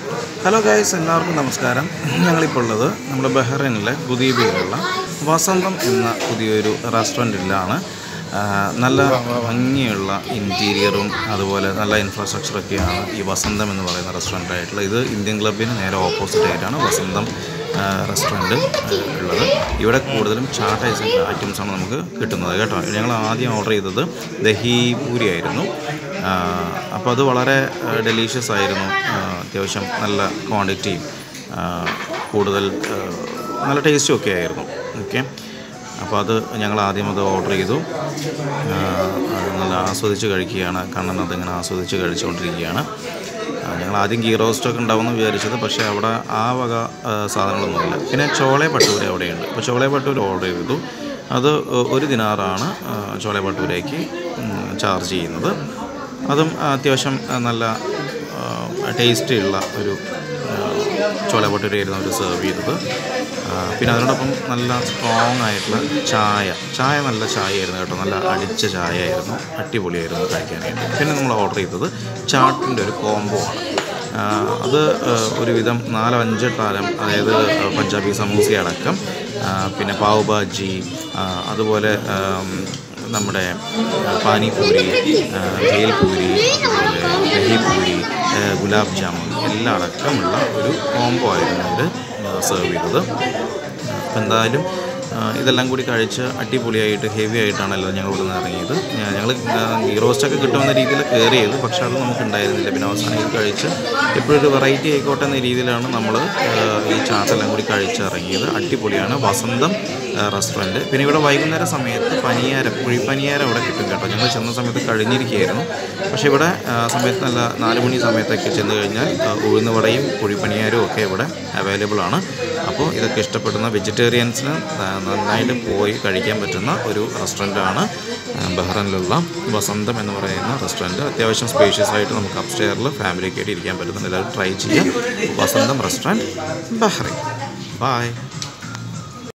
hello guys എല്ലാവർക്കും നമസ്കാരം ഞങ്ങളിപ്പോൾ ഉള്ളത് നമ്മുടെ ബഹ്റൈനിലെ ബുദീബിയിലുള്ള വസന്തം എന്ന പുതിയൊരു റെസ്റ്റോറൻറ്റിലാണ് നല്ല ഭംഗിയുള്ള ഇൻറ്റീരിയറും അതുപോലെ നല്ല ഇൻഫ്രാസ്ട്രക്ചറൊക്കെയാണ് ഈ വസന്തം എന്ന് പറയുന്ന റെസ്റ്റോറൻ്റ് ആയിട്ടുള്ളത് ഇത് ഇന്ത്യൻ ക്ലബിന് നേരെ ഓപ്പോസിറ്റ് ആയിട്ടാണ് വസന്തം റെസ്റ്റോറൻറ്റ് ഉള്ളത് ഇവിടെ കൂടുതലും ചാട്ട് ഐറ്റംസാണ് നമുക്ക് കിട്ടുന്നത് കേട്ടോ ഞങ്ങൾ ആദ്യം ഓർഡർ ചെയ്തത് ദഹി പൂരി ആയിരുന്നു അപ്പോൾ അത് വളരെ ഡെലീഷ്യസ് ആയിരുന്നു ആ, അത്യാവശ്യം നല്ല ക്വാണ്ടിറ്റിയും ആ, കൂടുതൽ ആ, നല്ല ടേസ്റ്റും ഒക്കെ ആയിരുന്നു ഓക്കെ അപ്പോൾ അത് ഞങ്ങൾ ആദ്യം അത് ഓർഡർ ചെയ്തു ആ, അത് നല്ല ആസ്വദിച്ച് കഴിക്കുകയാണ് കണ്ണൻ അതിങ്ങനെ ആസ്വദിച്ച് കഴിച്ചുകൊണ്ടിരിക്കുകയാണ് ആ, ഞങ്ങൾ ആദ്യം ഗീ റോസ്റ്റൊക്കെ ഉണ്ടാവുമെന്ന് വിചാരിച്ചത് പക്ഷേ അവിടെ ആ വക ആ, സാധനങ്ങളൊന്നുമില്ല പിന്നെ ചോളെ ഭട്ടൂര അവിടെയുണ്ട് അപ്പോൾ ചോളെ ഭട്ടൂര ഓർഡർ ചെയ്തു അത് ഒരു ദിനാറാണ് ആ, ചോളെ ഭട്ടൂരയ്ക്ക് ചാർജ് ചെയ്യുന്നത് അതും അത്യാവശ്യം ആ, നല്ല ടേസ്റ്റി ഉള്ള ഒരു ചോള ഭട്ടൂരയായിരുന്നു അവർ സെർവ് ചെയ്തത് ആ, പിന്നെ അതിനോടൊപ്പം നല്ല സ്ട്രോങ് ആയിട്ടുള്ള ചായ ചായ നല്ല ചായയായിരുന്നു കേട്ടോ നല്ല അടിച്ച ചായയായിരുന്നു അടിപൊളിയായിരുന്നു കഴിക്കാനായിട്ട് പിന്നെ നമ്മൾ ഓർഡർ ചെയ്തത് ചാട്ടിൻ്റെ ഒരു കോംബോ ആണ് ആ, അത് ആ, ഒരുവിധം നാലോ അഞ്ച് താരം അതായത് പഞ്ചാബി സമൂസ അടക്കം ആ, പിന്നെ പാവ് ഭാജി ആ, അതുപോലെ ആം, നമ്മുടെ ആ, പാനിപൂരി ആ, ഭേൽപൂരി അതുപോലെ ദഹിപൂരി ആ, ഗുലാബ് ജാമുൻ എല്ലാം അടക്കമുള്ള ഒരു കോംബോ ആയിരുന്നു അവർ സെർവ് ചെയ്തത് അപ്പോൾ എന്തായാലും ആ, ഇതെല്ലാം കൂടി കഴിച്ച് അടിപൊളിയായിട്ട് ഹെവി ആയിട്ടാണല്ലോ ഞങ്ങൾ ഇവിടെ നിന്ന് ഇറങ്ങിയത് ഞങ്ങൾ ഗീ റോസ്റ്റൊക്കെ കിട്ടുമെന്ന രീതിയിൽ കയറിയത് പക്ഷെ അത് നമുക്ക് ഉണ്ടായിരുന്നില്ല പിന്നെ അവസാനം ഇത് കഴിച്ച് എപ്പോഴും ഒരു വെറൈറ്റി ആയിക്കോട്ടെ എന്ന രീതിയിലാണ് നമ്മൾ ഈ ചാട്ടെല്ലാം കൂടി കഴിച്ച് ഇറങ്ങിയത് അടിപൊളിയാണ് വസന്തം റെസ്റ്റോറൻറ്റ് പിന്നെ ഇവിടെ വൈകുന്നേര സമയത്ത് പനിയാരം കുഴിപ്പനിയാരം അവിടെ കിട്ടും കേട്ടോ ഞങ്ങൾ ചെന്ന സമയത്ത് കഴിഞ്ഞിരിക്കുകയായിരുന്നു പക്ഷേ ഇവിടെ ആ, സമയത്ത് നല്ല നാല് മണി സമയത്തൊക്കെ ചെന്ന് കഴിഞ്ഞാൽ ആ, ഉഴുന്നുവടയും കുഴിപ്പനിയാരും ഒക്കെ ഇവിടെ അവൈലബിൾ ആണ് അപ്പോൾ ഇതൊക്കെ ഇഷ്ടപ്പെടുന്ന വെജിറ്റേറിയൻസിന് ആ, നന്നായിട്ട് പോയി കഴിക്കാൻ പറ്റുന്ന ഒരു റെസ്റ്റോറൻറ്റാണ് ബഹ്റൈനിലുള്ള വസന്തം എന്ന് പറയുന്ന റെസ്റ്റോറൻറ്റ് അത്യാവശ്യം സ്പേഷ്യസ് ആയിട്ട് നമുക്ക് അപ്സ്റ്റെയറിൽ ഫാമിലിയൊക്കെ ആയിട്ട് ഇരിക്കാൻ പറ്റുന്നുണ്ട് എല്ലാവരും ട്രൈ ചെയ്യാം വസന്തം റെസ്റ്റോറൻറ്റ് ബഹ്റൈൻ ബായ്